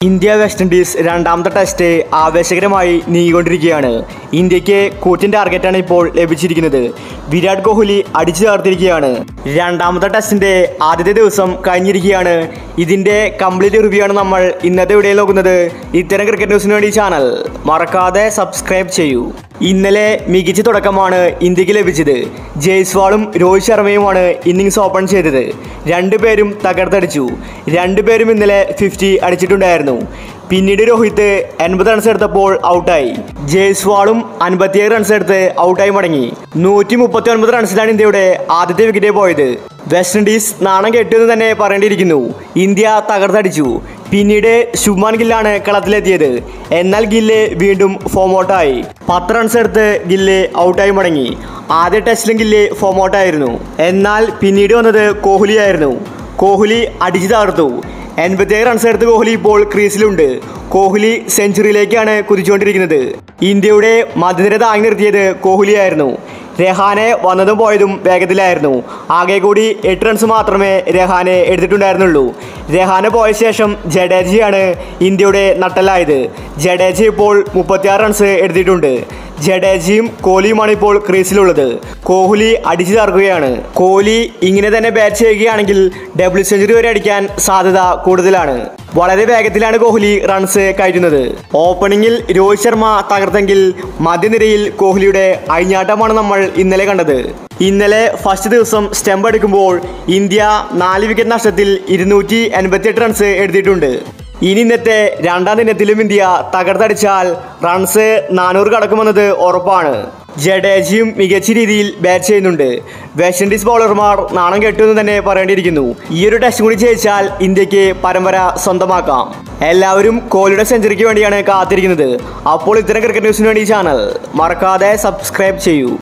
India west Indies രണ്ടാമത്തെ test ആവേശകരമായി നീങ്ങിക്കൊണ്ടിരിക്കുകയാണ് ഇന്ത്യക്ക് കൂറ്റൻ ടാർഗറ്റാണ് ഇപ്പോൾ ലഭിച്ചിരിക്കുന്നത് വിരാട് കോഹ്ലി അടിച്ചു ചേർത്തിരിക്കുകയാണ് രണ്ടാമത്തെ ടെസ്റ്റിന്റെ ആദ്യത്തെ ദിവസം കഴിഞ്ഞിരിക്കുകയാണ് ഇതിന്റെ കംപ്ലീറ്റ് റിവ്യൂ ആണ് നമ്മൾ ഇന്നത്തെ വീഡിയോയിൽ നോക്കുന്നത് ഇത്തരം ക്രിക്കറ്റ് ന്യൂസിന് വേണ്ടി ചാനൽ മറക്കാതെ സബ്സ്ക്രൈബ് ചെയ്യൂ ഇന്നലെ മികച്ച തുടക്കമാണ് ഇന്ത്യക്ക് ലഭിച്ചത് ജയ്സ്വാളും രോഹിത് ശർമ്മയുമാണ് ഇന്നിങ്സ് ഓപ്പൺ ചെയ്തത് രണ്ടുപേരും തകർത്തടിച്ചു രണ്ടുപേരും ഇന്നലെ ഫിഫ്റ്റി അടിച്ചിട്ടുണ്ടായിരുന്നു പിന്നീട് രോഹിത് എൺപത് റൺസ് എടുത്തപ്പോൾ ഔട്ടായി ജയ്സ്വാളും അൻപത്തിയേഴ് റൺസ് എടുത്ത് ഔട്ടായി മടങ്ങി നൂറ്റി മുപ്പത്തി ഒൻപത് റൺസിലാണ് ഇന്ത്യയുടെ ആദ്യത്തെ വിക്കറ്റ് പോയത് വെസ്റ്റ് ഇൻഡീസ് നാണം കെട്ടു എന്ന് തന്നെ പറയേണ്ടിയിരിക്കുന്നു ഇന്ത്യ തകർത്തടിച്ചു പിന്നീട് ശുഭ്മാൻ ഗില്ലാണ് കളത്തിലെത്തിയത് എന്നാൽ ഗില്ല് വീണ്ടും ഫോം ഔട്ടായി പത്ത് റൺസ് എടുത്ത് ഗില്ല് ഔട്ടായി മടങ്ങി ആദ്യ ടെസ്റ്റിലും ഗില്ല് ഫോം ഔട്ടായിരുന്നു എന്നാൽ പിന്നീട് വന്നത് കോഹ്ലിയായിരുന്നു കോഹ്ലി അടിച്ചു തകർത്തു എൺപത്തിയേഴ് റൺസ് എടുത്ത് കോഹ്ലി ഇപ്പോൾ ക്രീസിലുണ്ട് കോഹ്ലി സെഞ്ചുറിയിലേക്കാണ് കുതിച്ചുകൊണ്ടിരിക്കുന്നത് ഇന്ത്യയുടെ മധ്യനിര താങ്ങി നിർത്തിയത് കോഹ്ലിയായിരുന്നു രഹാനെ വന്നതും പോയതും വേഗത്തിലായിരുന്നു ആകെ കൂടി എട്ട് റൺസ് മാത്രമേ രഹാനെ എടുത്തിട്ടുണ്ടായിരുന്നുള്ളൂ രഹാനെ പോയ ശേഷം ജഡേജയാണ് ഇന്ത്യയുടെ നട്ടലായത് ജഡേജ ഇപ്പോൾ മുപ്പത്തിയാറ് റൺസ് എടുത്തിട്ടുണ്ട് ജഡേജയും കോഹ്ലിയുമാണ് ഇപ്പോൾ ക്രീസിലുള്ളത് കോഹ്ലി അടിച്ചു തകർക്കുകയാണ് കോഹ്ലി ഇങ്ങനെ തന്നെ ബാറ്റ് ചെയ്യുകയാണെങ്കിൽ ഡബിൾ സെഞ്ചുറി വരെ അടിക്കാൻ സാധ്യത കൂടുതലാണ് വളരെ വേഗത്തിലാണ് കോഹ്ലി റൺസ് കയറ്റുന്നത് ഓപ്പണിംഗിൽ രോഹിത് ശർമ്മ തകർത്തെങ്കിൽ മധ്യനിരയിൽ കോഹ്ലിയുടെ അഴിഞ്ഞാട്ടമാണ് നമ്മൾ ഇന്നലെ കണ്ടത് ഇന്നലെ ഫസ്റ്റ് ദിവസം സ്റ്റംപ് എടുക്കുമ്പോൾ ഇന്ത്യ നാല് വിക്കറ്റ് നഷ്ടത്തിൽ ഇരുന്നൂറ്റി എൺപത്തിയെട്ട് റൺസ് എടുത്തിട്ടുണ്ട് ഇനി ഇന്നത്തെ രണ്ടാം ദിനത്തിലും ഇന്ത്യ തകർത്തടിച്ചാൽ റൺസ് നാനൂറ് കടക്കുമെന്നത് ഉറപ്പാണ് ജഡേജയും മികച്ച രീതിയിൽ ബാറ്റ് ചെയ്യുന്നുണ്ട് വെസ്റ്റ് ഇൻഡീസ് ബൗളർമാർ നാണം കെട്ടു എന്ന് തന്നെ പറയേണ്ടിയിരിക്കുന്നു ഈ ഒരു ടെസ്റ്റ് കൂടി ജയിച്ചാൽ ഇന്ത്യക്ക് പരമ്പര സ്വന്തമാക്കാം എല്ലാവരും കോഹ്ലിയുടെ സെഞ്ചുറിക്ക് വേണ്ടിയാണ് കാത്തിരിക്കുന്നത് അപ്പോൾ ഇത്തരം ക്രിക്കറ്റ് ന്യൂസിന് വേണ്ടി ഈ ചാനൽ മറക്കാതെ സബ്സ്ക്രൈബ് ചെയ്യൂ